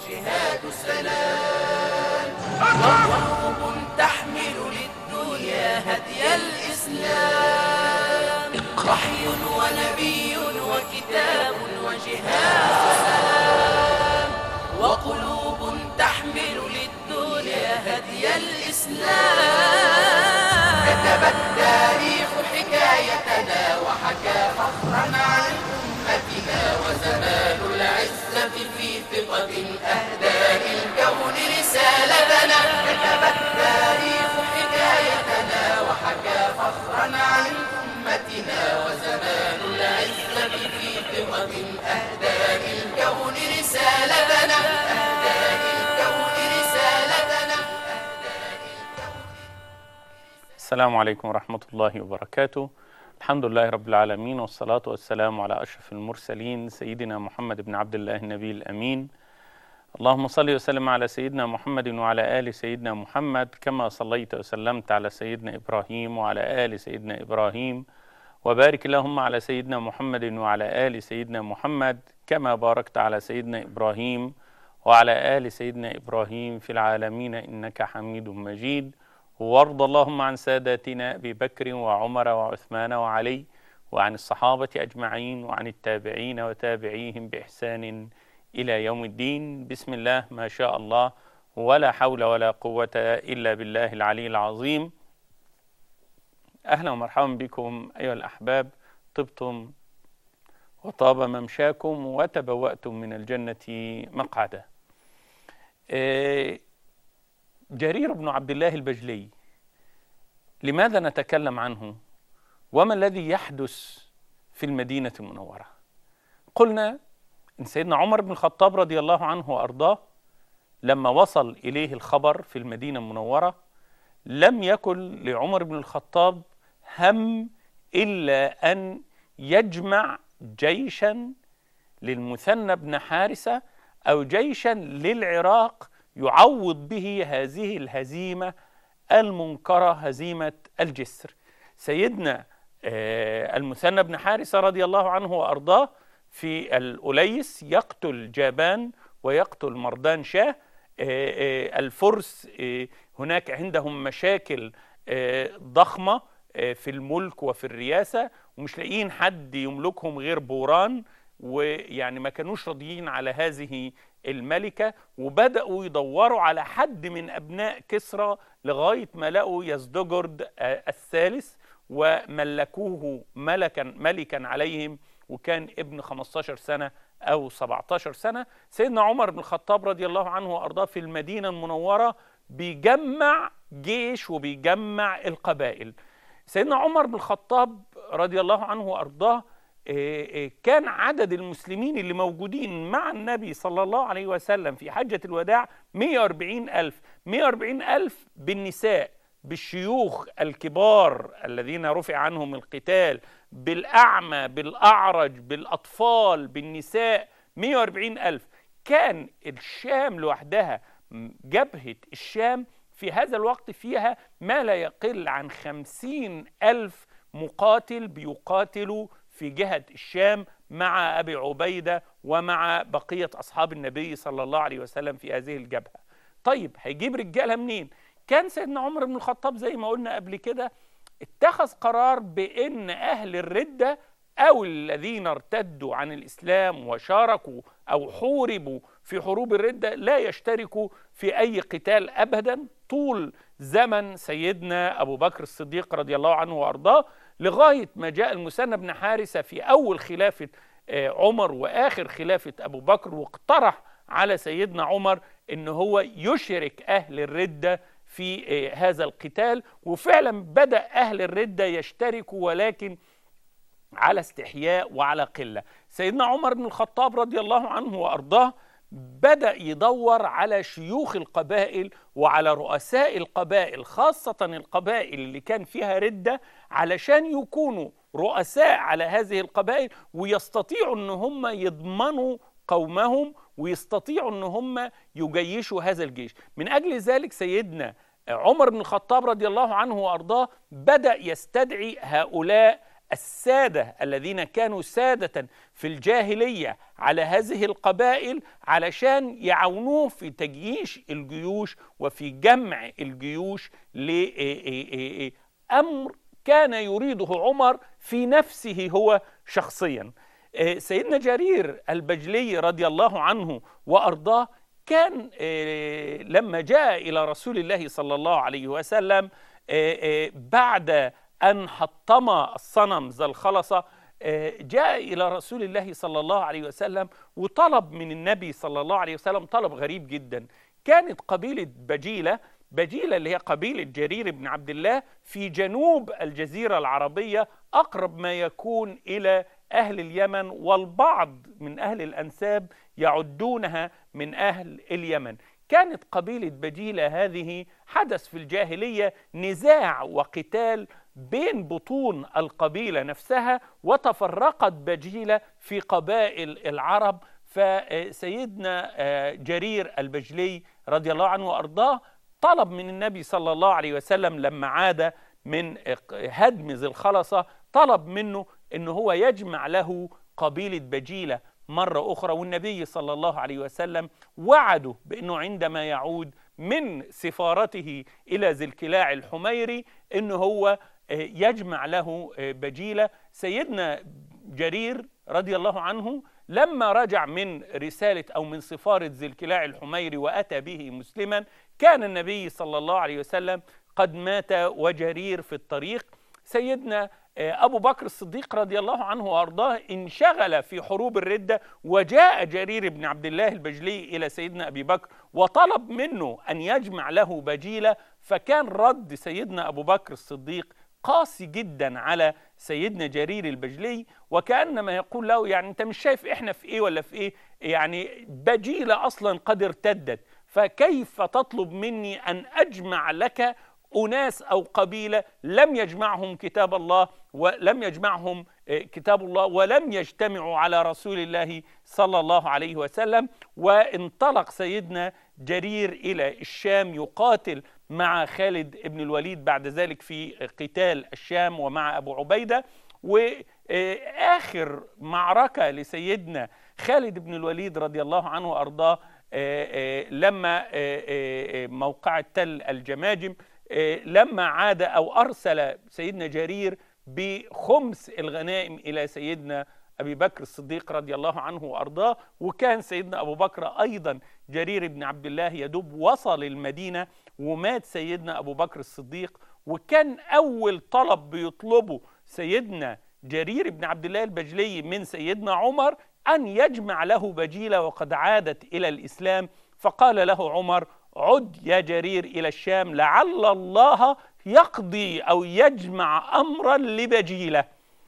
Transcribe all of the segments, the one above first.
والجهاد سلام وقلوب تحمل للدنيا هدي الإسلام وحي ونبي وكتاب وجهاد سلام وقلوب تحمل للدنيا هدي الإسلام كتب التاريخ حكايتنا وحكى فخرا عن أمتنا وزمان العزة في ثقة أهدى للكون رسالتنا كتب التاريخ حكايتنا وحكى فخرا عن أمتنا وزمان العزة في ثقة أهدى للكون رسالتنا أهدى للكون رسالتنا السلام عليكم ورحمة الله وبركاته الحمد لله رب العالمين والصلاة والسلام على أشرف المرسلين سيدنا محمد بن عبد الله النبي الأمين اللهم صل وسلم على سيدنا محمد وعلى آل سيدنا محمد كما صليت وسلمت على سيدنا إبراهيم وعلى آل سيدنا إبراهيم وبارك اللهم على سيدنا محمد وعلى آل سيدنا محمد كما باركت على سيدنا إبراهيم وعلى آل سيدنا إبراهيم في العالمين إنك حميد مجيد وارض اللهم عن ساداتنا ابي بكر وعمر وعثمان وعلي وعن الصحابه اجمعين وعن التابعين وتابعيهم باحسان الى يوم الدين بسم الله ما شاء الله ولا حول ولا قوه الا بالله العلي العظيم اهلا ومرحبا بكم ايها الاحباب طبتم وطاب ممشاكم وتبواتم من الجنه مقعدا إيه جرير بن عبد الله البجلي لماذا نتكلم عنه وما الذي يحدث في المدينة المنورة قلنا إن سيدنا عمر بن الخطاب رضي الله عنه وأرضاه لما وصل إليه الخبر في المدينة المنورة لم يكن لعمر بن الخطاب هم إلا أن يجمع جيشا للمثنى بن حارثة أو جيشا للعراق يعوض به هذه الهزيمة المنكرة هزيمة الجسر سيدنا المثنى بن حارثة رضي الله عنه وأرضاه في الأليس يقتل جابان ويقتل مردان شاه الفرس هناك عندهم مشاكل ضخمة في الملك وفي الرياسة ومش لاقيين حد يملكهم غير بوران ويعني ما كانوش راضيين على هذه الملكة وبدأوا يدوروا على حد من أبناء كسرى لغاية ما لقوا يزدجرد الثالث وملكوه ملكا ملكا عليهم وكان ابن 15 سنة أو 17 سنة سيدنا عمر بن الخطاب رضي الله عنه وأرضاه في المدينة المنورة بيجمع جيش وبيجمع القبائل سيدنا عمر بن الخطاب رضي الله عنه وأرضاه كان عدد المسلمين اللي موجودين مع النبي صلى الله عليه وسلم في حجة الوداع 140 ألف 140 ألف بالنساء بالشيوخ الكبار الذين رفع عنهم القتال بالأعمى بالأعرج بالأطفال بالنساء 140 ألف كان الشام لوحدها جبهة الشام في هذا الوقت فيها ما لا يقل عن خمسين ألف مقاتل بيقاتلوا في جهة الشام مع أبي عبيدة ومع بقية أصحاب النبي صلى الله عليه وسلم في هذه الجبهة طيب هيجيب رجالها منين كان سيدنا عمر بن الخطاب زي ما قلنا قبل كده اتخذ قرار بأن أهل الردة أو الذين ارتدوا عن الإسلام وشاركوا أو حوربوا في حروب الردة لا يشتركوا في أي قتال أبدا طول زمن سيدنا أبو بكر الصديق رضي الله عنه وأرضاه لغاية ما جاء المثنى بن حارثة في أول خلافة عمر وآخر خلافة أبو بكر واقترح على سيدنا عمر أن هو يشرك أهل الردة في هذا القتال وفعلا بدأ أهل الردة يشتركوا ولكن على استحياء وعلى قلة سيدنا عمر بن الخطاب رضي الله عنه وأرضاه بدأ يدور على شيوخ القبائل وعلى رؤساء القبائل خاصة القبائل اللي كان فيها ردة علشان يكونوا رؤساء على هذه القبائل ويستطيعوا ان هم يضمنوا قومهم ويستطيعوا ان هم يجيشوا هذا الجيش من اجل ذلك سيدنا عمر بن الخطاب رضي الله عنه وارضاه بدا يستدعي هؤلاء الساده الذين كانوا ساده في الجاهليه على هذه القبائل علشان يعاونوه في تجييش الجيوش وفي جمع الجيوش لامر كان يريده عمر في نفسه هو شخصيا سيدنا جرير البجلي رضي الله عنه وارضاه كان لما جاء الى رسول الله صلى الله عليه وسلم بعد أن حطم الصنم ذا الخلصة جاء إلى رسول الله صلى الله عليه وسلم وطلب من النبي صلى الله عليه وسلم طلب غريب جدا كانت قبيلة بجيلة بجيلة اللي هي قبيلة جرير بن عبد الله في جنوب الجزيرة العربية أقرب ما يكون إلى أهل اليمن والبعض من أهل الأنساب يعدونها من أهل اليمن كانت قبيلة بجيلة هذه حدث في الجاهلية نزاع وقتال بين بطون القبيلة نفسها وتفرقت بجيلة في قبائل العرب فسيدنا جرير البجلي رضي الله عنه وأرضاه طلب من النبي صلى الله عليه وسلم لما عاد من هدم ذي الخلصة طلب منه أن هو يجمع له قبيلة بجيلة مرة أخرى والنبي صلى الله عليه وسلم وعده بأنه عندما يعود من سفارته إلى ذي الكلاع الحميري أنه هو يجمع له بجيلة سيدنا جرير رضي الله عنه لما رجع من رسالة أو من سفارة ذي الكلاع الحميري وأتى به مسلما كان النبي صلى الله عليه وسلم قد مات وجرير في الطريق سيدنا أبو بكر الصديق رضي الله عنه وأرضاه انشغل في حروب الردة وجاء جرير بن عبد الله البجلي إلى سيدنا أبي بكر وطلب منه أن يجمع له بجيلة فكان رد سيدنا أبو بكر الصديق قاسي جدا على سيدنا جرير البجلي وكأنما يقول له يعني أنت مش شايف إحنا في إيه ولا في إيه يعني بجيلة أصلا قد ارتدت فكيف تطلب مني أن أجمع لك أناس أو قبيلة لم يجمعهم كتاب الله ولم يجمعهم كتاب الله ولم يجتمعوا على رسول الله صلى الله عليه وسلم وانطلق سيدنا جرير إلى الشام يقاتل مع خالد بن الوليد بعد ذلك في قتال الشام ومع أبو عبيدة وآخر معركة لسيدنا خالد بن الوليد رضي الله عنه وأرضاه لما موقع تل الجماجم لما عاد أو أرسل سيدنا جرير بخمس الغنائم إلى سيدنا أبي بكر الصديق رضي الله عنه وأرضاه وكان سيدنا أبو بكر أيضا جرير بن عبد الله يدب وصل المدينة ومات سيدنا أبو بكر الصديق وكان أول طلب بيطلبه سيدنا جرير بن عبد الله البجلي من سيدنا عمر أن يجمع له بجيلة وقد عادت إلى الإسلام فقال له عمر عد يا جرير إلى الشام لعل الله يقضي أو يجمع أمرا لبجيلة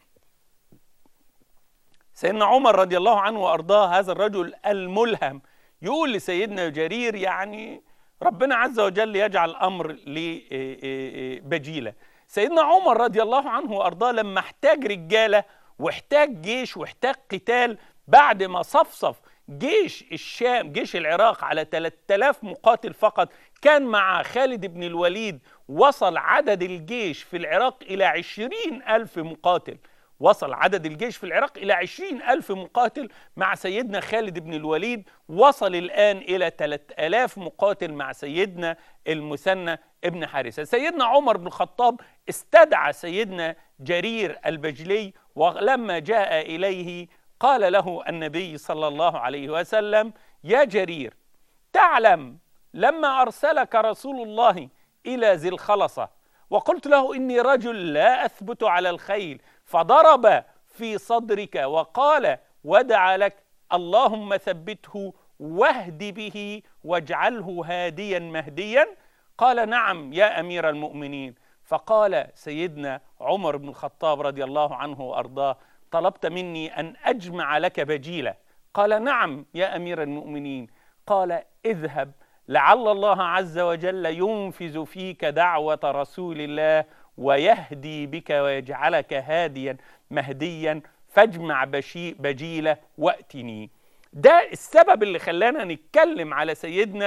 سيدنا عمر رضي الله عنه وأرضاه هذا الرجل الملهم يقول لسيدنا جرير يعني ربنا عز وجل يجعل أمر لبجيلة سيدنا عمر رضي الله عنه وأرضاه لما احتاج رجالة واحتاج جيش واحتاج قتال بعد ما صفصف جيش الشام جيش العراق على 3000 مقاتل فقط كان مع خالد بن الوليد وصل عدد الجيش في العراق إلى عشرين ألف مقاتل وصل عدد الجيش في العراق إلى عشرين ألف مقاتل مع سيدنا خالد بن الوليد وصل الآن إلى 3000 مقاتل مع سيدنا المثنى ابن حارثة سيدنا عمر بن الخطاب استدعى سيدنا جرير البجلي ولما جاء إليه قال له النبي صلى الله عليه وسلم يا جرير تعلم لما أرسلك رسول الله إلى ذي الخلصة وقلت له إني رجل لا أثبت على الخيل فضرب في صدرك وقال ودع لك اللهم ثبته واهد به واجعله هاديا مهديا قال نعم يا أمير المؤمنين فقال سيدنا عمر بن الخطاب رضي الله عنه وأرضاه طلبت مني أن أجمع لك بجيلة قال نعم يا أمير المؤمنين قال اذهب لعل الله عز وجل ينفذ فيك دعوة رسول الله ويهدي بك ويجعلك هاديا مهديا فاجمع بشي بجيلة واتني ده السبب اللي خلانا نتكلم على سيدنا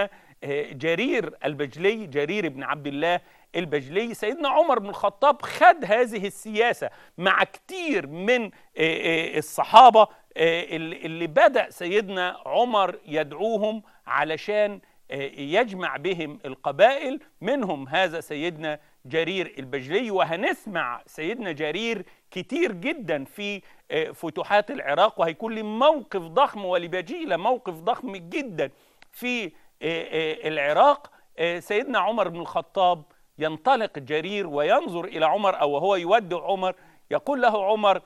آه، جرير البجلي جرير بن عبد الله البجلي سيدنا عمر بن الخطاب خد هذه السياسة مع كتير من آه، آه، الصحابة آه، اللي اللي بدأ سيدنا عمر يدعوهم علشان آه، يجمع بهم القبائل منهم هذا سيدنا جرير البجلي وهنسمع سيدنا جرير كتير جدا في آه، فتوحات العراق وهيكون له موقف ضخم ولبجيلة موقف ضخم جدا في آه، آه، العراق آه، سيدنا عمر بن الخطاب ينطلق جرير وينظر إلى عمر أو وهو يودع عمر يقول له عمر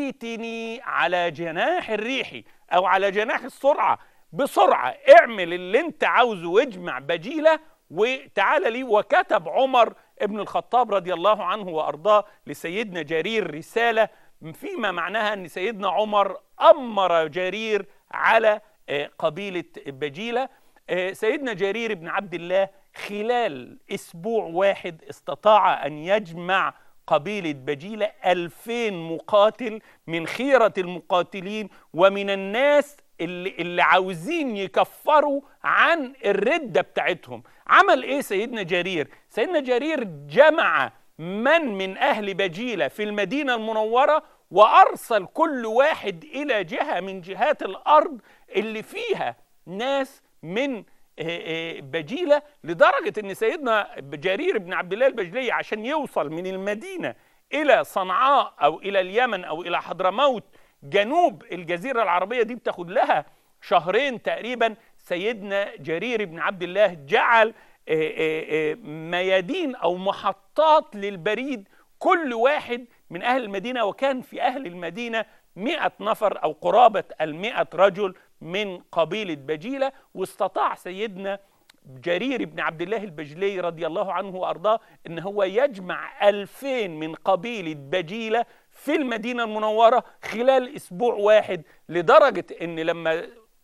ائتني على جناح الريح أو على جناح السرعة بسرعة اعمل اللي انت عاوزه واجمع بجيلة وتعال لي وكتب عمر ابن الخطاب رضي الله عنه وأرضاه لسيدنا جرير رسالة فيما معناها أن سيدنا عمر أمر جرير على آه، قبيلة بجيلة آه، سيدنا جرير بن عبد الله خلال أسبوع واحد استطاع أن يجمع قبيلة بجيلة ألفين مقاتل من خيرة المقاتلين ومن الناس اللي, اللي عاوزين يكفروا عن الردة بتاعتهم عمل ايه سيدنا جرير سيدنا جرير جمع من من أهل بجيلة في المدينة المنورة وأرسل كل واحد إلى جهة من جهات الأرض اللي فيها ناس من آه، آه، بجيلة لدرجة أن سيدنا جرير بن عبد الله البجلي عشان يوصل من المدينة إلى صنعاء أو إلى اليمن أو إلى حضرموت جنوب الجزيرة العربية دي بتاخد لها شهرين تقريبا سيدنا جرير بن عبد الله جعل آه، آه، آه، ميادين أو محطات للبريد كل واحد من أهل المدينة وكان في أهل المدينة مئة نفر أو قرابة المئة رجل من قبيلة بجيلة واستطاع سيدنا جرير بن عبد الله البجلي رضي الله عنه وأرضاه أن هو يجمع ألفين من قبيلة بجيلة في المدينة المنورة خلال أسبوع واحد لدرجة أن لما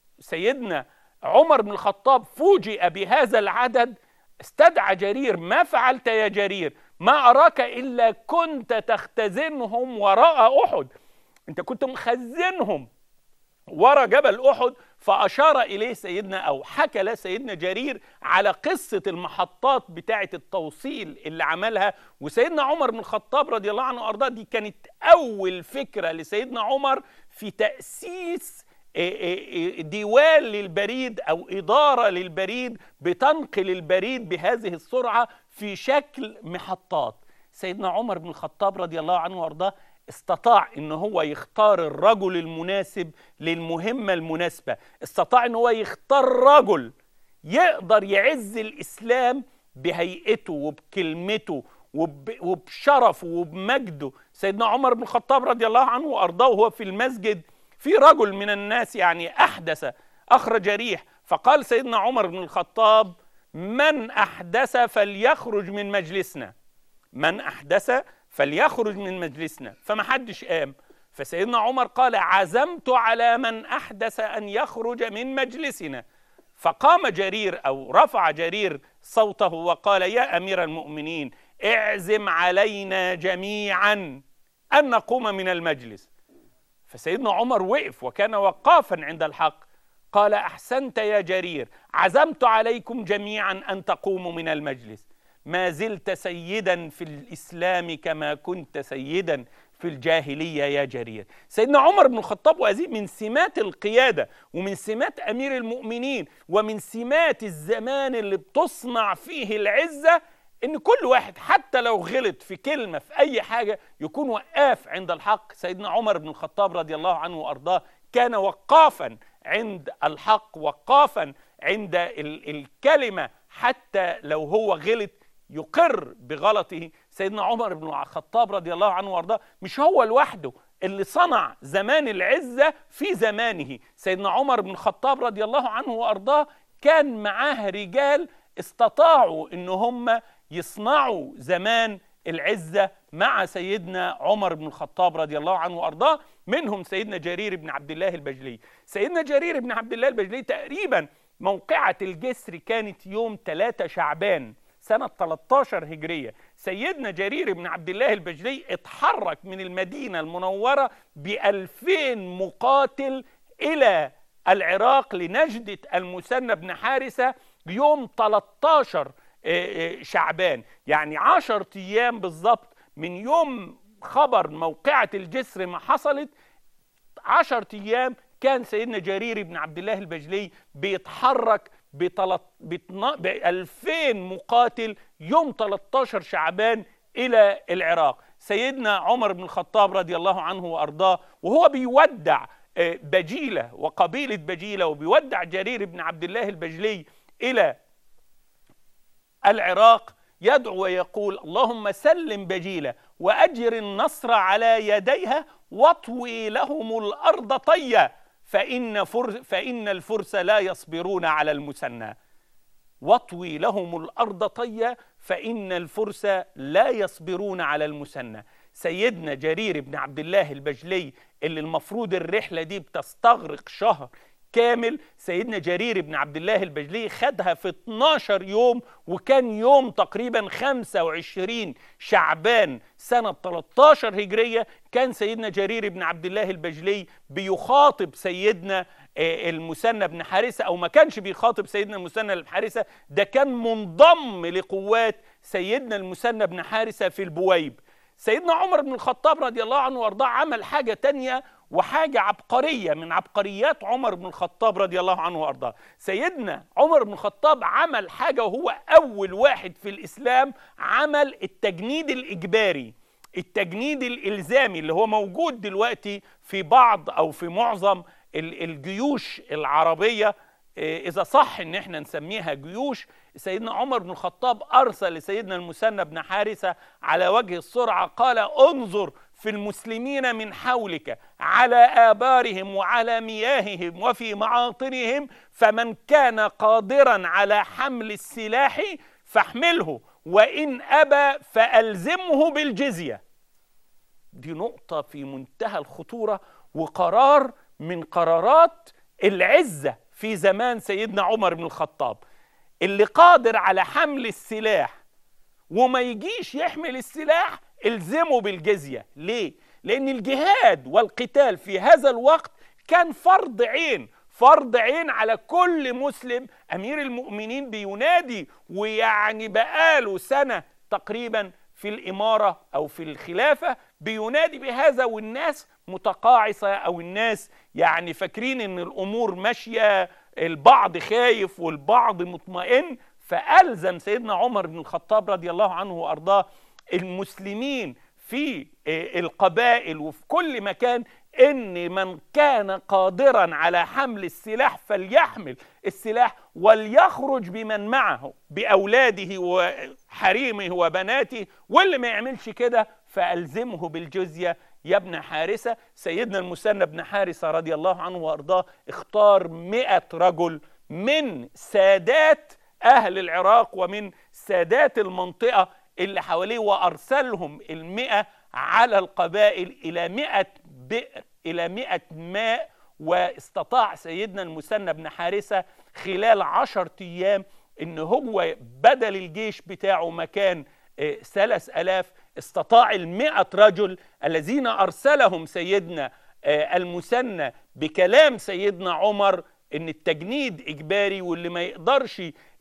سيدنا عمر بن الخطاب فوجئ بهذا العدد استدعى جرير ما فعلت يا جرير ما أراك إلا كنت تختزنهم وراء أحد أنت كنت مخزنهم ورا جبل احد فاشار اليه سيدنا او حكى له سيدنا جرير على قصه المحطات بتاعه التوصيل اللي عملها وسيدنا عمر بن الخطاب رضي الله عنه وارضاه دي كانت اول فكره لسيدنا عمر في تاسيس إيه إيه إيه ديوان للبريد او اداره للبريد بتنقل البريد بهذه السرعه في شكل محطات سيدنا عمر بن الخطاب رضي الله عنه وارضاه استطاع ان هو يختار الرجل المناسب للمهمه المناسبه استطاع ان هو يختار رجل يقدر يعز الاسلام بهيئته وبكلمته وب... وبشرفه وبمجده سيدنا عمر بن الخطاب رضي الله عنه وارضاه وهو في المسجد في رجل من الناس يعني احدث اخرج ريح فقال سيدنا عمر بن الخطاب من احدث فليخرج من مجلسنا من احدث فليخرج من مجلسنا فما حدش قام فسيدنا عمر قال عزمت على من احدث ان يخرج من مجلسنا فقام جرير او رفع جرير صوته وقال يا امير المؤمنين اعزم علينا جميعا ان نقوم من المجلس فسيدنا عمر وقف وكان وقافا عند الحق قال احسنت يا جرير عزمت عليكم جميعا ان تقوموا من المجلس ما زلت سيدا في الاسلام كما كنت سيدا في الجاهليه يا جرير سيدنا عمر بن الخطاب وهذه من سمات القياده ومن سمات امير المؤمنين ومن سمات الزمان اللي بتصنع فيه العزه ان كل واحد حتى لو غلط في كلمه في اي حاجه يكون وقاف عند الحق سيدنا عمر بن الخطاب رضي الله عنه وارضاه كان وقافا عند الحق وقافا عند ال- الكلمه حتى لو هو غلط يقر بغلطه سيدنا عمر بن الخطاب رضي الله عنه وارضاه مش هو لوحده اللي صنع زمان العزة في زمانه سيدنا عمر بن الخطاب رضي الله عنه وارضاه كان معاه رجال استطاعوا ان هم يصنعوا زمان العزة مع سيدنا عمر بن الخطاب رضي الله عنه وارضاه منهم سيدنا جرير بن عبد الله البجلي سيدنا جرير بن عبد الله البجلي تقريبا موقعة الجسر كانت يوم 3 شعبان سنة 13 هجرية سيدنا جرير بن عبد الله البجلي اتحرك من المدينة المنورة بألفين مقاتل إلى العراق لنجدة المثنى بن حارثة يوم 13 آه، آه، شعبان يعني 10 ايام بالظبط من يوم خبر موقعة الجسر ما حصلت 10 ايام كان سيدنا جرير بن عبد الله البجلي بيتحرك ب 2000 مقاتل يوم 13 شعبان الى العراق سيدنا عمر بن الخطاب رضي الله عنه وارضاه وهو بيودع آه، بجيله وقبيله بجيله وبيودع جرير بن عبد الله البجلي الى العراق يدعو ويقول اللهم سلم بجيله واجر النصر على يديها واطوي لهم الارض طيا فان فرس فان الفرس لا يصبرون على المثنى واطوي لهم الارض طيا فان الفرس لا يصبرون على المثنى سيدنا جرير بن عبد الله البجلي اللي المفروض الرحله دي بتستغرق شهر كامل سيدنا جرير بن عبد الله البجلي خدها في 12 يوم وكان يوم تقريبا 25 شعبان سنة 13 هجرية كان سيدنا جرير بن عبد الله البجلي بيخاطب سيدنا آه، المثنى بن حارثة أو ما كانش بيخاطب سيدنا المثنى بن حارثة ده كان منضم لقوات سيدنا المثنى بن حارثة في البويب سيدنا عمر بن الخطاب رضي الله عنه وارضاه عمل حاجة تانية وحاجة عبقرية من عبقريات عمر بن الخطاب رضي الله عنه وارضاه سيدنا عمر بن الخطاب عمل حاجة وهو أول واحد في الإسلام عمل التجنيد الإجباري التجنيد الإلزامي اللي هو موجود دلوقتي في بعض أو في معظم الجيوش العربية إيه، إذا صح إن إحنا نسميها جيوش سيدنا عمر بن الخطاب أرسل لسيدنا المثنى بن حارثة على وجه السرعة قال انظر في المسلمين من حولك على آبارهم وعلى مياههم وفي معاطنهم فمن كان قادرا على حمل السلاح فاحمله وإن أبى فألزمه بالجزية دي نقطة في منتهى الخطورة وقرار من قرارات العزة في زمان سيدنا عمر بن الخطاب اللي قادر على حمل السلاح وما يجيش يحمل السلاح الزمه بالجزية ليه؟ لأن الجهاد والقتال في هذا الوقت كان فرض عين فرض عين على كل مسلم أمير المؤمنين بينادي ويعني بقاله سنة تقريبا في الإمارة أو في الخلافة بينادي بهذا والناس متقاعسة أو الناس يعني فاكرين إن الأمور ماشية البعض خايف والبعض مطمئن فألزم سيدنا عمر بن الخطاب رضي الله عنه وأرضاه المسلمين في القبائل وفي كل مكان ان من كان قادرا على حمل السلاح فليحمل السلاح وليخرج بمن معه باولاده وحريمه وبناته واللي ما يعملش كده فالزمه بالجزيه يا ابن حارثه سيدنا المثنى بن حارثه رضي الله عنه وارضاه اختار مئة رجل من سادات اهل العراق ومن سادات المنطقه اللي حواليه وارسلهم المئة على القبائل الى مئة بئر الى مئة ماء واستطاع سيدنا المثنى بن حارثة خلال عشر ايام ان هو بدل الجيش بتاعه مكان آه، ثلاث ألاف استطاع المئة رجل الذين أرسلهم سيدنا آه، المثنى بكلام سيدنا عمر ان التجنيد اجباري واللي ما يقدرش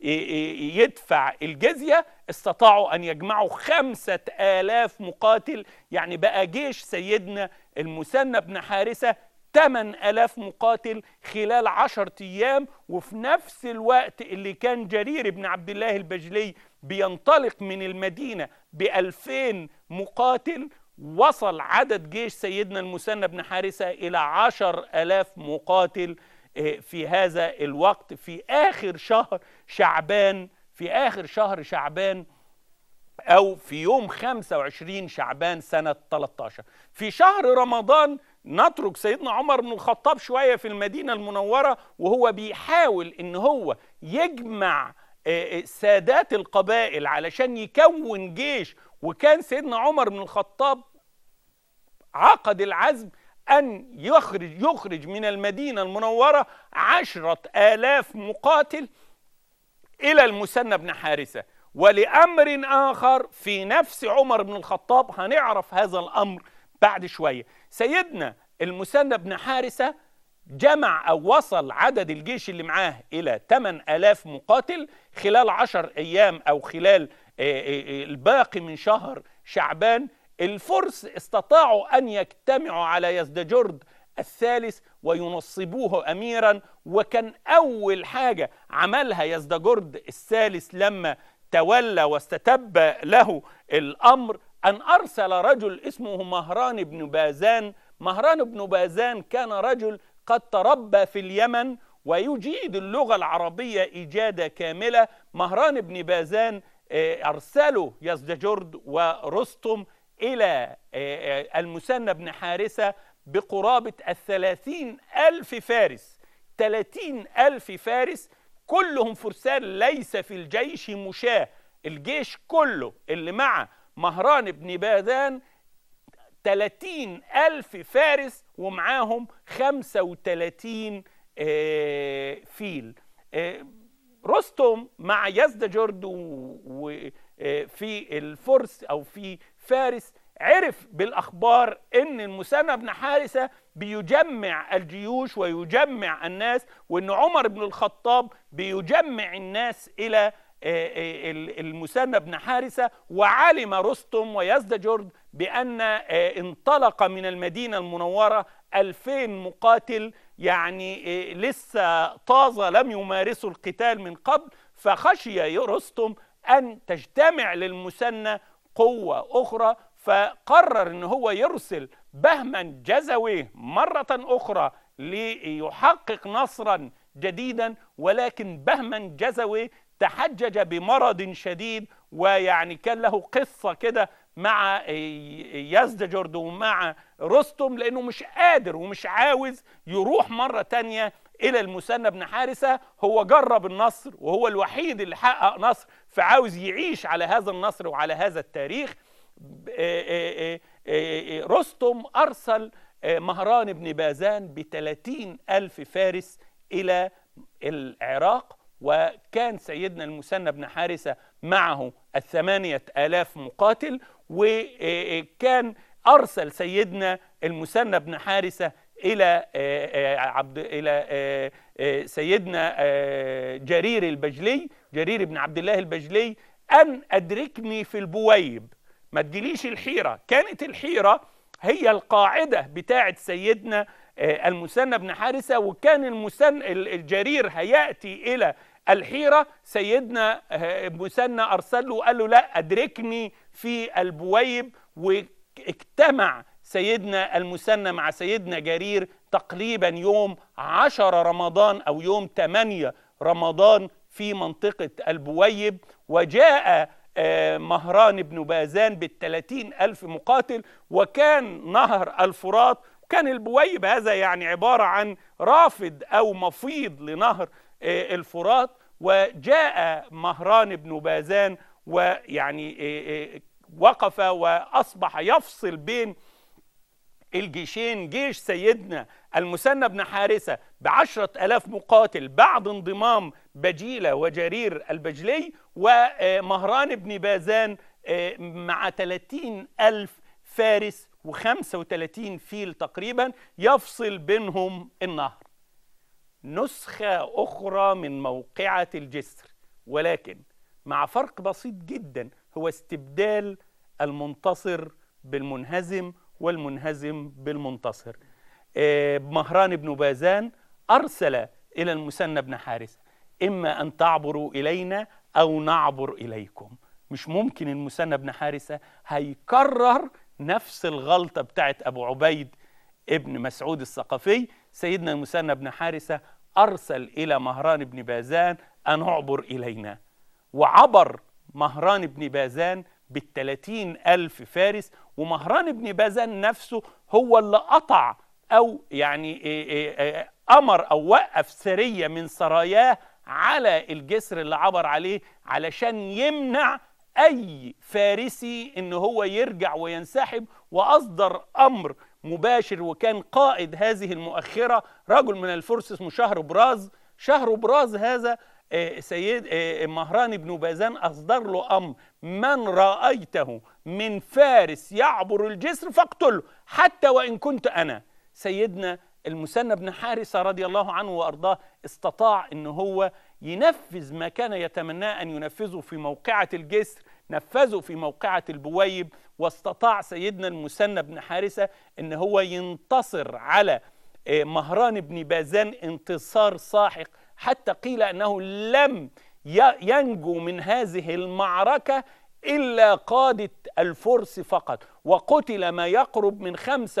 يدفع الجزية استطاعوا ان يجمعوا خمسة الاف مقاتل يعني بقى جيش سيدنا المثنى بن حارثة 8000 مقاتل خلال عشرة أيام وفي نفس الوقت اللي كان جرير بن عبد الله البجلي بينطلق من المدينة بألفين مقاتل وصل عدد جيش سيدنا المثنى بن حارثة إلى عشر ألاف مقاتل آه، في هذا الوقت في آخر شهر شعبان في آخر شهر شعبان أو في يوم 25 شعبان سنة 13 في شهر رمضان نترك سيدنا عمر بن الخطاب شوية في المدينة المنورة وهو بيحاول إن هو يجمع آه، آه، سادات القبائل علشان يكون جيش وكان سيدنا عمر بن الخطاب عقد العزم أن يخرج يخرج من المدينة المنورة عشرة آلاف مقاتل إلى المثنى بن حارثة ولأمر آخر في نفس عمر بن الخطاب هنعرف هذا الأمر بعد شوية سيدنا المثنى بن حارثة جمع أو وصل عدد الجيش اللي معاه إلى 8000 مقاتل خلال 10 أيام أو خلال آه، آه، الباقي من شهر شعبان الفرس استطاعوا أن يجتمعوا على يزدجرد الثالث وينصبوه أميرا وكان أول حاجة عملها يزدجرد الثالث لما تولى واستتب له الأمر أن أرسل رجل اسمه مهران بن بازان مهران بن بازان كان رجل قد تربى في اليمن ويجيد اللغة العربية إجادة كاملة مهران بن بازان آه، أرسلوا يزدجرد ورستم إلى آه، آه، المثنى بن حارثة بقرابة الثلاثين ألف فارس ثلاثين ألف فارس كلهم فرسان ليس في الجيش مشاة الجيش كله اللي مع مهران بن بازان 30 ألف فارس ومعاهم 35 آه، فيل آه، رستم مع يزدجرد وفي الفرس أو في فارس عرف بالأخبار أن المثنى بن حارثة بيجمع الجيوش ويجمع الناس وأن عمر بن الخطاب بيجمع الناس إلى آه، آه، المثنى بن حارثة وعلم رستم ويزدجرد بأن آه، انطلق من المدينة المنورة ألفين مقاتل يعني لسه طازة لم يمارسوا القتال من قبل فخشي رستم أن تجتمع للمثنى قوة أخرى فقرر أن هو يرسل بهما جزوي مرة أخرى ليحقق نصرا جديدا ولكن بهما جزوي تحجج بمرض شديد ويعني كان له قصة كده مع يزدجرد ومع رستم لأنه مش قادر ومش عاوز يروح مرة تانية إلى المثنى بن حارثة هو جرب النصر وهو الوحيد اللي حقق نصر فعاوز يعيش على هذا النصر وعلى هذا التاريخ رستم أرسل مهران بن بازان بثلاثين ألف فارس إلى العراق وكان سيدنا المثنى بن حارثة معه الثمانية آلاف مقاتل وكان أرسل سيدنا المثنى بن حارثة إلى عبد إلى سيدنا جرير البجلي جرير بن عبد الله البجلي أن أدركني في البويب ما تجيليش الحيرة كانت الحيرة هي القاعدة بتاعة سيدنا المثنى بن حارثة وكان المثنى الجرير هيأتي إلى الحيرة سيدنا مثنى أرسل له وقال له لا أدركني في البويب واجتمع سيدنا المثنى مع سيدنا جرير تقريبا يوم عشر رمضان أو يوم ثمانية رمضان في منطقة البويب وجاء مهران بن بازان بالثلاثين ألف مقاتل وكان نهر الفرات كان البويب هذا يعني عبارة عن رافد أو مفيض لنهر الفرات وجاء مهران بن بازان ويعني وقف وأصبح يفصل بين الجيشين جيش سيدنا المثنى بن حارثة بعشرة ألاف مقاتل بعد انضمام بجيلة وجرير البجلي ومهران بن بازان مع 30 ألف فارس و35 فيل تقريبا يفصل بينهم النهر نسخة أخرى من موقعة الجسر ولكن مع فرق بسيط جدا هو استبدال المنتصر بالمنهزم والمنهزم بالمنتصر مهران بن بازان أرسل إلى المثنى بن حارثة إما أن تعبروا إلينا أو نعبر إليكم مش ممكن المثنى بن حارثة هيكرر نفس الغلطة بتاعت أبو عبيد ابن مسعود الثقفي سيدنا المثنى بن حارثة أرسل إلى مهران بن بازان أن اعبر إلينا وعبر مهران بن بازان بالثلاثين ألف فارس ومهران بن بازان نفسه هو اللي قطع أو يعني أمر أو وقف سرية من سراياه على الجسر اللي عبر عليه علشان يمنع أي فارسي إن هو يرجع وينسحب وأصدر أمر مباشر وكان قائد هذه المؤخرة رجل من الفرس اسمه شهر براز شهر براز هذا سيد مهران بن بازان أصدر له أمر من رأيته من فارس يعبر الجسر فاقتله حتى وإن كنت أنا سيدنا المثنى بن حارثة رضي الله عنه وأرضاه استطاع أن هو ينفذ ما كان يتمناه أن ينفذه في موقعة الجسر نفذه في موقعة البويب واستطاع سيدنا المثنى بن حارثة أن هو ينتصر على آه، مهران بن بازان انتصار ساحق حتى قيل أنه لم ي- ينجو من هذه المعركة إلا قادة الفرس فقط وقتل ما يقرب من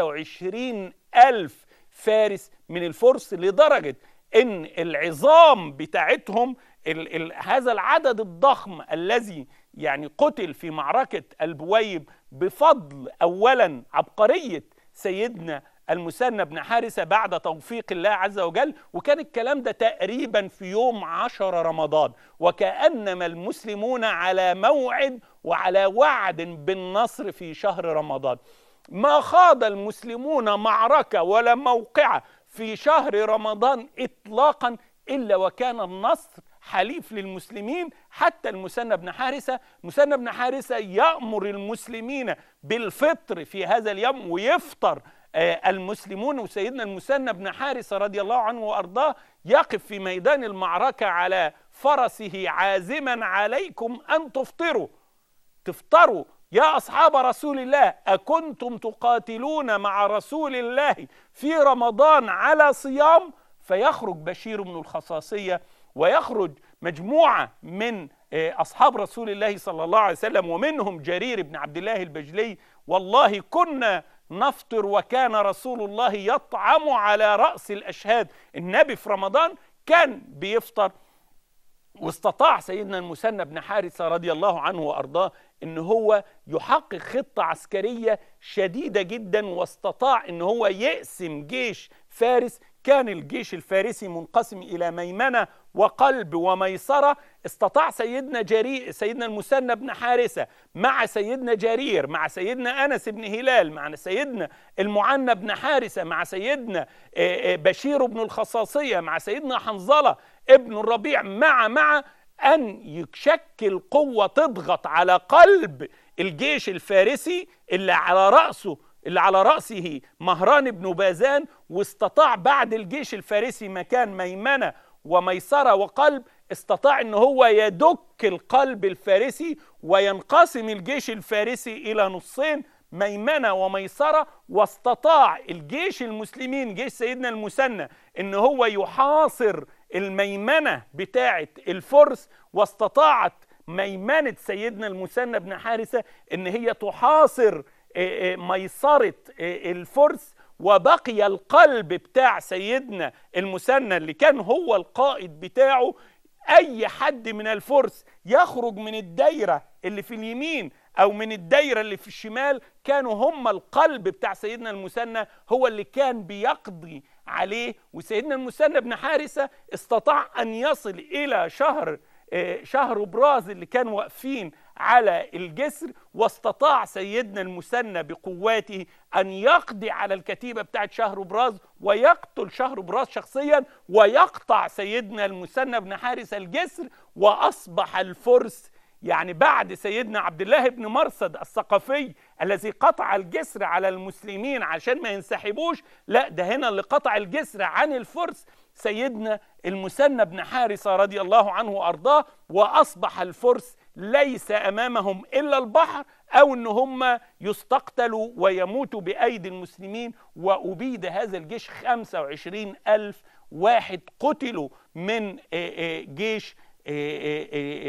25 ألف فارس من الفرس لدرجة ان العظام بتاعتهم ال ال هذا العدد الضخم الذي يعني قتل في معركة البويب بفضل اولا عبقرية سيدنا المثنى بن حارثة بعد توفيق الله عز وجل وكان الكلام ده تقريبا في يوم عشر رمضان وكأنما المسلمون على موعد وعلى وعد بالنصر في شهر رمضان ما خاض المسلمون معركة ولا موقعة في شهر رمضان إطلاقا إلا وكان النصر حليف للمسلمين حتى المثنى بن حارثة المثنى بن حارثة يأمر المسلمين بالفطر في هذا اليوم ويفطر آه، المسلمون وسيدنا المثنى بن حارثة رضي الله عنه وأرضاه يقف في ميدان المعركة على فرسه عازما عليكم أن تفطروا تفطروا يا أصحاب رسول الله أكنتم تقاتلون مع رسول الله في رمضان على صيام فيخرج بشير بن الخصاصية ويخرج مجموعة من آه، أصحاب رسول الله صلى الله عليه وسلم ومنهم جرير بن عبد الله البجلي والله كنا نفطر وكان رسول الله يطعم على رأس الأشهاد النبي في رمضان كان بيفطر واستطاع سيدنا المثنى بن حارثة رضي الله عنه وأرضاه أن هو يحقق خطة عسكرية شديدة جدا واستطاع أن هو يقسم جيش فارس كان الجيش الفارسي منقسم إلى ميمنة وقلب وميسرة استطاع سيدنا جرير سيدنا المثنى بن حارثة مع سيدنا جرير مع سيدنا أنس بن هلال مع سيدنا المعنى بن حارثة مع سيدنا آه، آه، بشير بن الخصاصية مع سيدنا حنظلة ابن الربيع مع مع أن يشكل قوة تضغط على قلب الجيش الفارسي اللي على رأسه اللي على رأسه مهران بن بازان واستطاع بعد الجيش الفارسي مكان ميمنة وميسرة وقلب استطاع ان هو يدك القلب الفارسي وينقسم الجيش الفارسي الى نصين ميمنة وميسرة واستطاع الجيش المسلمين جيش سيدنا المثنى ان هو يحاصر الميمنة بتاعة الفرس واستطاعت ميمنة سيدنا المثنى بن حارثة ان هي تحاصر آه، آه، ميسرة آه، الفرس وبقي القلب بتاع سيدنا المثنى اللي كان هو القائد بتاعه اي حد من الفرس يخرج من الدايره اللي في اليمين او من الدايره اللي في الشمال كانوا هم القلب بتاع سيدنا المثنى هو اللي كان بيقضي عليه وسيدنا المثنى بن حارثه استطاع ان يصل الى شهر آه، شهر براز اللي كانوا واقفين على الجسر واستطاع سيدنا المثنى بقواته ان يقضي على الكتيبه بتاعت شهر براز ويقتل شهر براز شخصيا ويقطع سيدنا المثنى بن حارث الجسر واصبح الفرس يعني بعد سيدنا عبد الله بن مرصد الثقفي الذي قطع الجسر على المسلمين عشان ما ينسحبوش لا ده هنا اللي قطع الجسر عن الفرس سيدنا المثنى بن حارثة رضي الله عنه وأرضاه وأصبح الفرس ليس أمامهم إلا البحر أو أن هم يستقتلوا ويموتوا بأيدي المسلمين وأبيد هذا الجيش 25 ألف واحد قتلوا من آه، آه، جيش آه، آه،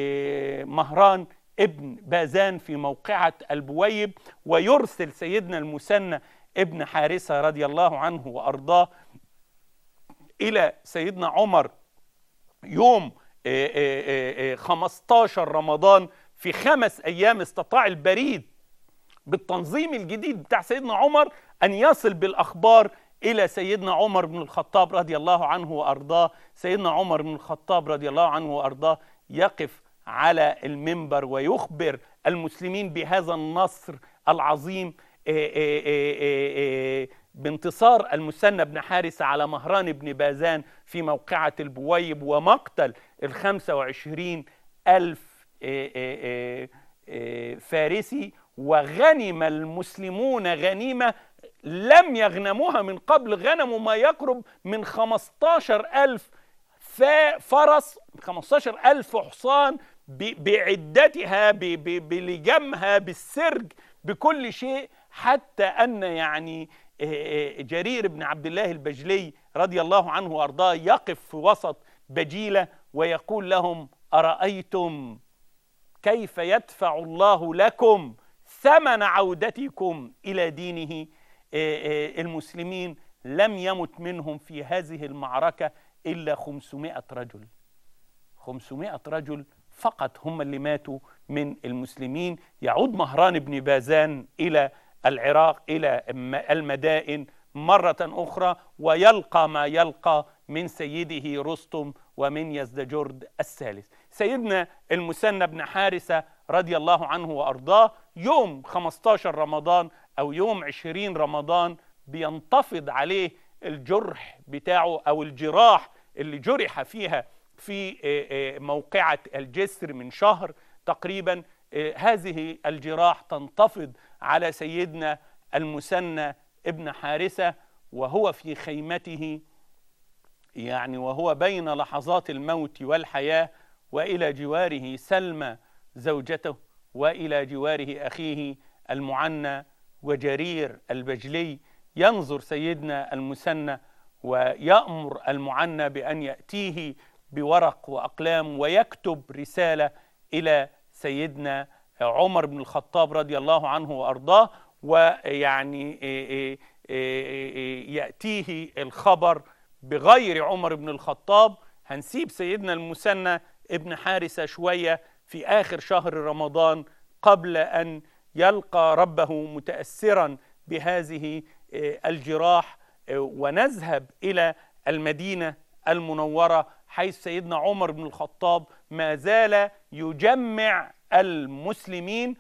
آه، مهران ابن بازان في موقعة البويب ويرسل سيدنا المثنى ابن حارثة رضي الله عنه وأرضاه إلى سيدنا عمر يوم آه، آه، آه، 15 رمضان في خمس أيام استطاع البريد بالتنظيم الجديد بتاع سيدنا عمر أن يصل بالأخبار إلى سيدنا عمر بن الخطاب رضي الله عنه وأرضاه سيدنا عمر بن الخطاب رضي الله عنه وأرضاه يقف على المنبر ويخبر المسلمين بهذا النصر العظيم آه، آه، آه، آه، آه، بانتصار المثنى بن حارثة على مهران بن بازان في موقعة البويب ومقتل الخمسة وعشرين ألف آه، آه، آه، آه، فارسي وغنم المسلمون غنيمة لم يغنموها من قبل غنموا ما يقرب من 15 ألف فرس 15 ألف حصان بعدتها بلجمها بالسرج بكل شيء حتى أن يعني آه، آه، جرير بن عبد الله البجلي رضي الله عنه وأرضاه يقف في وسط بجيلة ويقول لهم أرأيتم كيف يدفع الله لكم ثمن عودتكم إلى دينه آه، المسلمين لم يمت منهم في هذه المعركة إلا 500 رجل 500 رجل فقط هم اللي ماتوا من المسلمين يعود مهران بن بازان إلى العراق إلى المدائن مرة أخرى ويلقى ما يلقى من سيده رستم ومن يزدجرد الثالث سيدنا المثنى بن حارثة رضي الله عنه وأرضاه يوم 15 رمضان أو يوم 20 رمضان بينتفض عليه الجرح بتاعه أو الجراح اللي جرح فيها في آه، آه، موقعة الجسر من شهر تقريبا آه، هذه الجراح تنتفض على سيدنا المثنى ابن حارثة وهو في خيمته يعني وهو بين لحظات الموت والحياة وإلى جواره سلمى زوجته وإلى جواره أخيه المعنى وجرير البجلي ينظر سيدنا المثنى ويأمر المعنى بأن يأتيه بورق وأقلام ويكتب رسالة إلى سيدنا عمر بن الخطاب رضي الله عنه وأرضاه ويعني يأتيه الخبر بغير عمر بن الخطاب هنسيب سيدنا المثنى ابن حارثة شوية في آخر شهر رمضان قبل أن يلقى ربه متأثرا بهذه الجراح ونذهب إلى المدينة المنورة حيث سيدنا عمر بن الخطاب ما زال يجمع المسلمين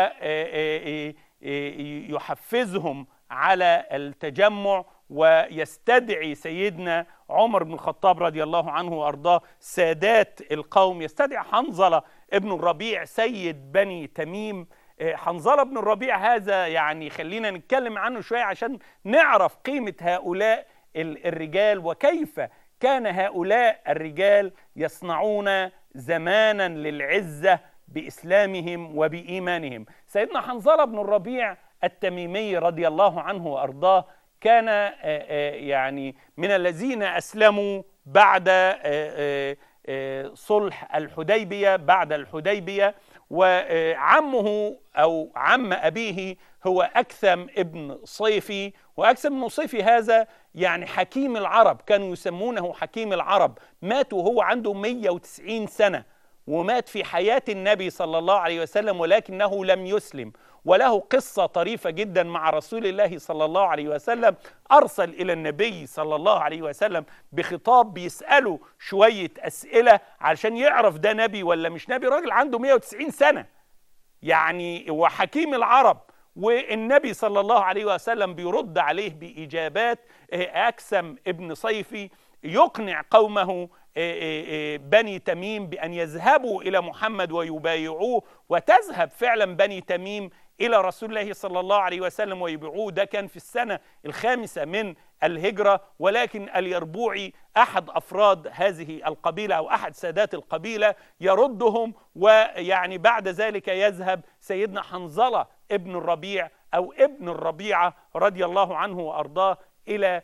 ويحفزهم على التجمع ويستدعي سيدنا عمر بن الخطاب رضي الله عنه وارضاه سادات القوم يستدعي حنظله ابن الربيع سيد بني تميم حنظله بن الربيع هذا يعني خلينا نتكلم عنه شويه عشان نعرف قيمه هؤلاء الرجال وكيف كان هؤلاء الرجال يصنعون زمانا للعزه باسلامهم وبايمانهم سيدنا حنظله بن الربيع التميمي رضي الله عنه وارضاه كان آه، آه، يعني من الذين اسلموا بعد آه، صلح الحديبيه بعد الحديبيه وعمه او عم ابيه هو اكثم ابن صيفي واكثم ابن صيفي هذا يعني حكيم العرب كانوا يسمونه حكيم العرب مات وهو عنده 190 سنه ومات في حياه النبي صلى الله عليه وسلم ولكنه لم يسلم وله قصة طريفة جدا مع رسول الله صلى الله عليه وسلم أرسل إلى النبي صلى الله عليه وسلم بخطاب بيسأله شوية أسئلة علشان يعرف ده نبي ولا مش نبي راجل عنده 190 سنة يعني وحكيم العرب والنبي صلى الله عليه وسلم بيرد عليه بإجابات آه، أكسم ابن صيفي يقنع قومه آه، آه، بني تميم بأن يذهبوا إلى محمد ويبايعوه وتذهب فعلا بني تميم إلى رسول الله صلى الله عليه وسلم ويبيعوه ده كان في السنة الخامسة من الهجرة ولكن اليربوعي أحد أفراد هذه القبيلة أو أحد سادات القبيلة يردهم ويعني بعد ذلك يذهب سيدنا حنظلة ابن الربيع أو ابن الربيعة رضي الله عنه وأرضاه إلى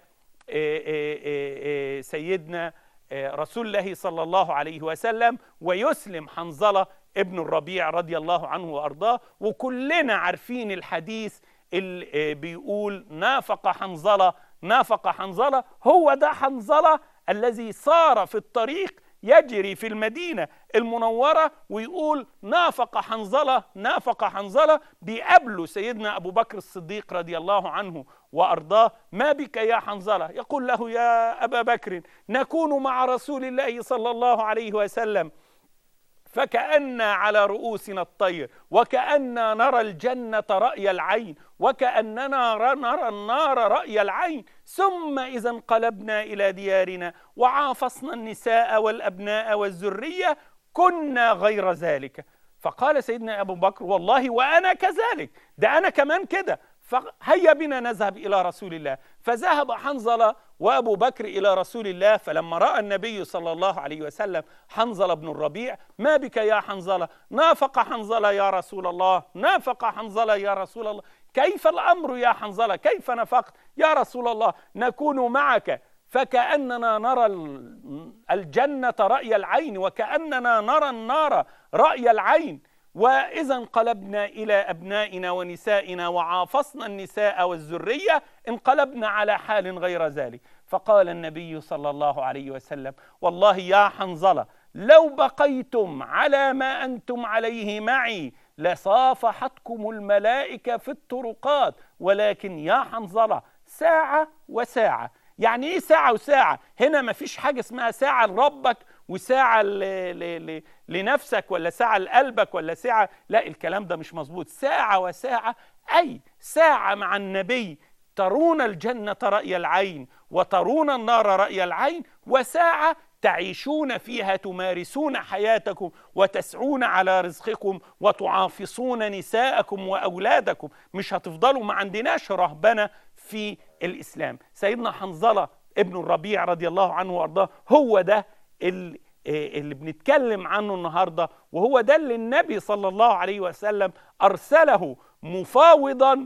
سيدنا رسول الله صلى الله عليه وسلم ويسلم حنظلة ابن الربيع رضي الله عنه وارضاه وكلنا عارفين الحديث اللي بيقول نافق حنظله نافق حنظله هو ده حنظله الذي صار في الطريق يجري في المدينة المنورة ويقول نافق حنظلة نافق حنظلة بيقابله سيدنا أبو بكر الصديق رضي الله عنه وأرضاه ما بك يا حنظلة يقول له يا أبا بكر نكون مع رسول الله صلى الله عليه وسلم فكأن على رؤوسنا الطير وكأننا نرى الجنة رأي العين وكأننا نرى النار رأي العين ثم إذا انقلبنا إلى ديارنا وعافصنا النساء والأبناء والذرية كنا غير ذلك فقال سيدنا ابو بكر والله وانا كذلك ده انا كمان كده فهيا بنا نذهب الى رسول الله فذهب حنظله وابو بكر الى رسول الله فلما راى النبي صلى الله عليه وسلم حنظله بن الربيع ما بك يا حنظله نافق حنظله يا رسول الله نافق حنظله يا رسول الله كيف الامر يا حنظله كيف نفقت يا رسول الله نكون معك فكاننا نرى الجنه راي العين وكاننا نرى النار راي العين واذا انقلبنا الى ابنائنا ونسائنا وعافصنا النساء والذريه انقلبنا على حال غير ذلك فقال النبي صلى الله عليه وسلم والله يا حنظله لو بقيتم على ما انتم عليه معي لصافحتكم الملائكه في الطرقات ولكن يا حنظله ساعه وساعه يعني ايه ساعه وساعه هنا ما فيش حاجه اسمها ساعه لربك وساعة ل... ل... ل... لنفسك ولا ساعة لقلبك ولا ساعة لا الكلام ده مش مظبوط ساعة وساعة أي ساعة مع النبي ترون الجنة رأي العين وترون النار رأي العين وساعة تعيشون فيها تمارسون حياتكم وتسعون على رزقكم وتعافصون نساءكم وأولادكم مش هتفضلوا ما عندناش رهبنة في الإسلام سيدنا حنظلة ابن الربيع رضي الله عنه وأرضاه هو ده اللي, اللي بنتكلم عنه النهارده وهو ده اللي النبي صلى الله عليه وسلم ارسله مفاوضا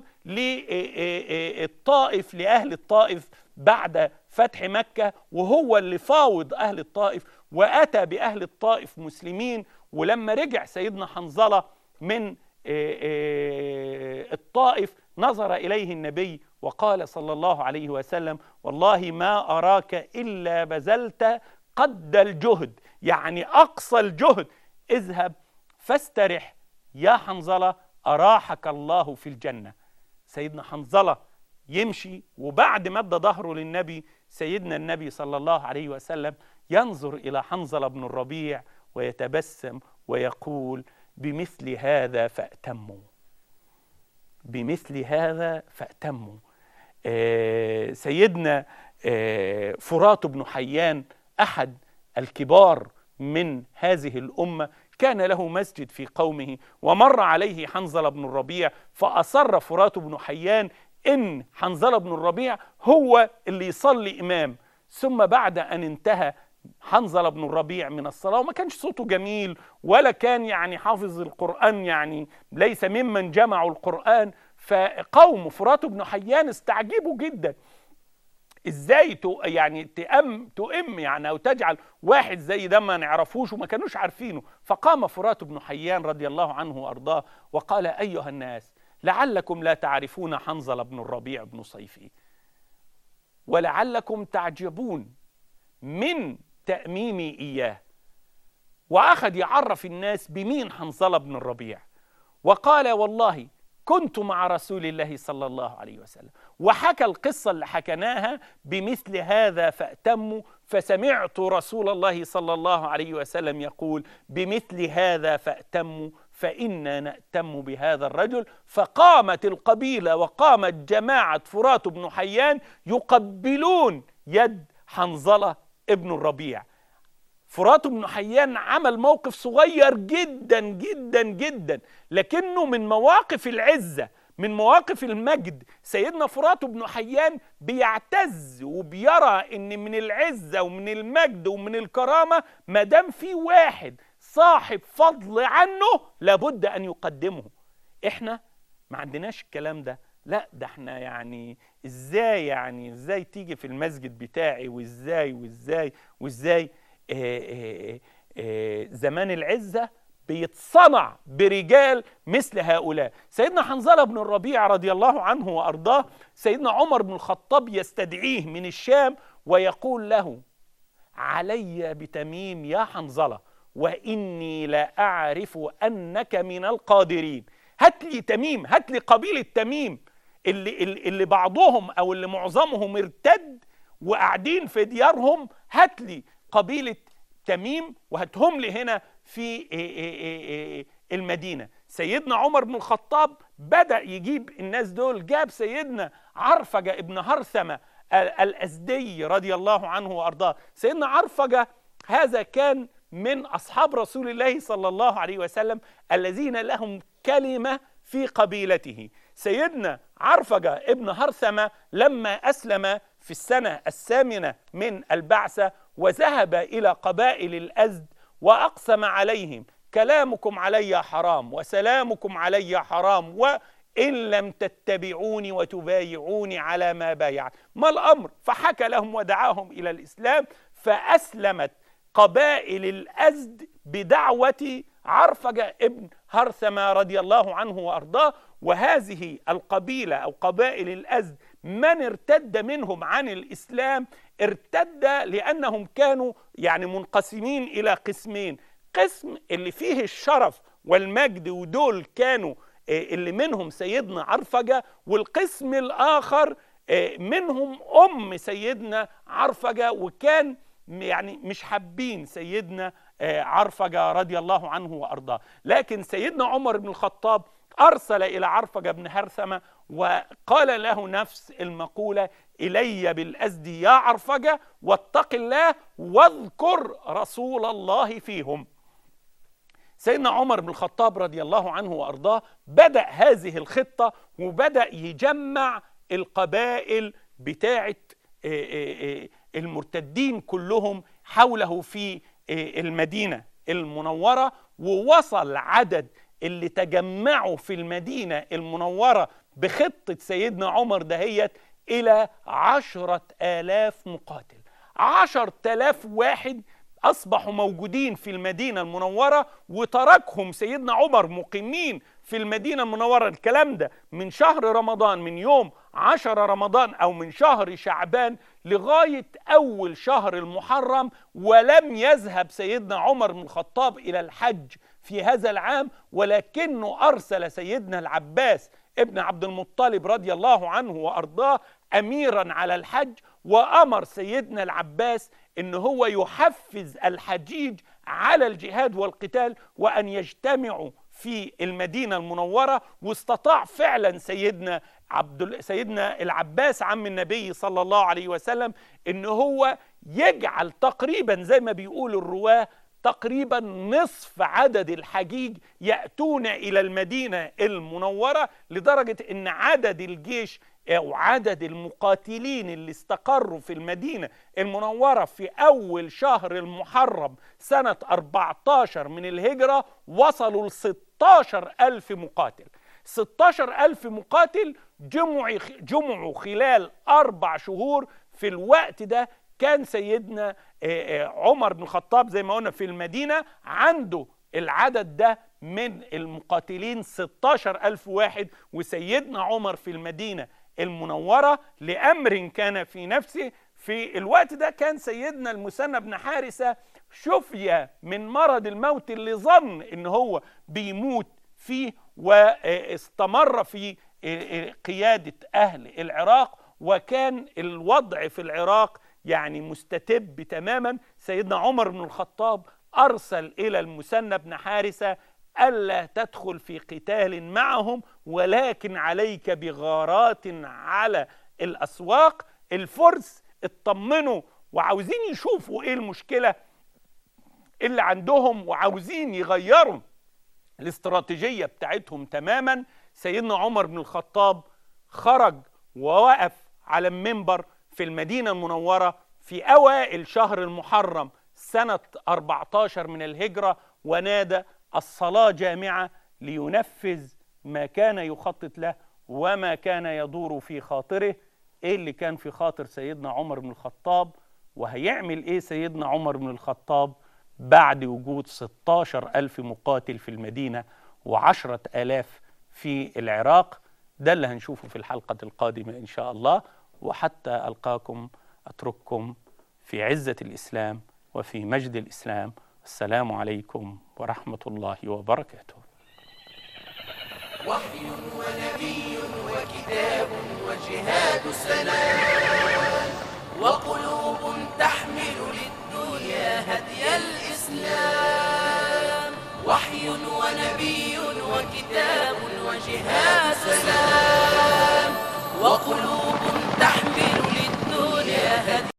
للطائف لاهل الطائف بعد فتح مكه وهو اللي فاوض اهل الطائف واتى باهل الطائف مسلمين ولما رجع سيدنا حنظله من الطائف نظر اليه النبي وقال صلى الله عليه وسلم والله ما اراك الا بذلت قد الجهد يعني أقصى الجهد اذهب فاسترح يا حنظلة أراحك الله في الجنة سيدنا حنظلة يمشي وبعد مد ظهره للنبي سيدنا النبي صلى الله عليه وسلم ينظر إلى حنظلة بن الربيع ويتبسم ويقول بمثل هذا فأتموا بمثل هذا فأتموا آه سيدنا آه فرات بن حيان احد الكبار من هذه الامه كان له مسجد في قومه ومر عليه حنظله بن الربيع فاصر فرات بن حيان ان حنظله بن الربيع هو اللي يصلي امام ثم بعد ان انتهى حنظله بن الربيع من الصلاه وما كانش صوته جميل ولا كان يعني حافظ القران يعني ليس ممن جمعوا القران فقوم فرات بن حيان استعجبوا جدا ازاي تو يعني تأم تؤم يعني او تجعل واحد زي ده ما نعرفوش وما كانوش عارفينه فقام فرات بن حيان رضي الله عنه وارضاه وقال ايها الناس لعلكم لا تعرفون حنظله بن الربيع بن صيفي ولعلكم تعجبون من تأميمي اياه واخذ يعرف الناس بمين حنظله بن الربيع وقال والله كنت مع رسول الله صلى الله عليه وسلم وحكى القصة اللي حكناها بمثل هذا فأتموا فسمعت رسول الله صلى الله عليه وسلم يقول بمثل هذا فأتموا فإنا نأتم بهذا الرجل فقامت القبيلة وقامت جماعة فرات بن حيان يقبلون يد حنظلة ابن الربيع فرات بن حيان عمل موقف صغير جدا جدا جدا لكنه من مواقف العزه من مواقف المجد سيدنا فرات بن حيان بيعتز وبيرى ان من العزه ومن المجد ومن الكرامه ما دام في واحد صاحب فضل عنه لابد ان يقدمه احنا ما عندناش الكلام ده لا ده احنا يعني ازاي يعني ازاي تيجي في المسجد بتاعي وازاي وازاي وازاي آآ آآ زمان العزة بيتصنع برجال مثل هؤلاء سيدنا حنظلة بن الربيع رضي الله عنه وأرضاه سيدنا عمر بن الخطاب يستدعيه من الشام ويقول له علي بتميم يا حنظلة وإني لا أعرف أنك من القادرين هات لي تميم هات لي قبيلة تميم اللي, اللي بعضهم أو اللي معظمهم ارتد وقاعدين في ديارهم هات لي قبيلة تميم وهاتهم لي هنا في المدينة سيدنا عمر بن الخطاب بدأ يجيب الناس دول جاب سيدنا عرفجة ابن هرثمة الأزدي رضي الله عنه وأرضاه سيدنا عرفجة هذا كان من أصحاب رسول الله صلى الله عليه وسلم الذين لهم كلمة في قبيلته سيدنا عرفجة ابن هرثمة لما أسلم في السنة الثامنة من البعثة وذهب إلى قبائل الأزد وأقسم عليهم كلامكم علي حرام وسلامكم علي حرام وإن لم تتبعوني وتبايعوني على ما بايعت ما الأمر فحكى لهم ودعاهم إلى الإسلام فأسلمت قبائل الأزد بدعوة عرفجة ابن هرثمة رضي الله عنه وأرضاه وهذه القبيلة أو قبائل الأزد من ارتد منهم عن الإسلام ارتد لأنهم كانوا يعني منقسمين إلى قسمين قسم اللي فيه الشرف والمجد ودول كانوا اللي منهم سيدنا عرفجة والقسم الآخر منهم أم سيدنا عرفجة وكان يعني مش حابين سيدنا عرفجة رضي الله عنه وأرضاه لكن سيدنا عمر بن الخطاب أرسل إلى عرفجة بن هرثمة وقال له نفس المقولة إلي بالأزد يا عرفجة واتق الله واذكر رسول الله فيهم سيدنا عمر بن الخطاب رضي الله عنه وأرضاه بدأ هذه الخطة وبدأ يجمع القبائل بتاعة المرتدين كلهم حوله في المدينة المنورة ووصل عدد اللي تجمعوا في المدينة المنورة بخطة سيدنا عمر دهيت إلى عشرة آلاف مقاتل عشر آلاف واحد أصبحوا موجودين في المدينة المنورة وتركهم سيدنا عمر مقيمين في المدينة المنورة الكلام ده من شهر رمضان من يوم عشر رمضان أو من شهر شعبان لغاية أول شهر المحرم ولم يذهب سيدنا عمر بن الخطاب إلى الحج في هذا العام ولكنه أرسل سيدنا العباس ابن عبد المطلب رضي الله عنه وأرضاه أميرا على الحج وأمر سيدنا العباس ان هو يحفز الحجيج على الجهاد والقتال وان يجتمعوا في المدينه المنوره واستطاع فعلا سيدنا عبد سيدنا العباس عم النبي صلى الله عليه وسلم ان هو يجعل تقريبا زي ما بيقول الرواه تقريبا نصف عدد الحجيج ياتون الى المدينه المنوره لدرجه ان عدد الجيش أو عدد المقاتلين اللي استقروا في المدينة المنورة في أول شهر المحرم سنة 14 من الهجرة وصلوا ل 16 ألف مقاتل 16 ألف مقاتل جمعوا جمعوا خلال أربع شهور في الوقت ده كان سيدنا عمر بن الخطاب زي ما قلنا في المدينة عنده العدد ده من المقاتلين 16 ألف واحد وسيدنا عمر في المدينة المنورة لأمر كان في نفسه في الوقت ده كان سيدنا المثنى بن حارثة شفي من مرض الموت اللي ظن ان هو بيموت فيه واستمر في قيادة أهل العراق وكان الوضع في العراق يعني مستتب تماما سيدنا عمر بن الخطاب أرسل إلى المثنى بن حارثة ألا تدخل في قتال معهم ولكن عليك بغارات على الأسواق الفرس اطمنوا وعاوزين يشوفوا ايه المشكلة اللي عندهم وعاوزين يغيروا الاستراتيجية بتاعتهم تماما سيدنا عمر بن الخطاب خرج ووقف على المنبر في المدينة المنورة في أوائل شهر المحرم سنة 14 من الهجرة ونادى الصلاة جامعة لينفذ ما كان يخطط له وما كان يدور في خاطره ايه اللي كان في خاطر سيدنا عمر بن الخطاب وهيعمل ايه سيدنا عمر بن الخطاب بعد وجود 16 ألف مقاتل في المدينة وعشرة آلاف في العراق ده اللي هنشوفه في الحلقة القادمة إن شاء الله وحتى ألقاكم أترككم في عزة الإسلام وفي مجد الإسلام السلام عليكم ورحمة الله وبركاته وحي ونبي وكتاب وجهاد سلام وقلوب تحمل للدنيا هدي الإسلام وحي ونبي وكتاب وجهاد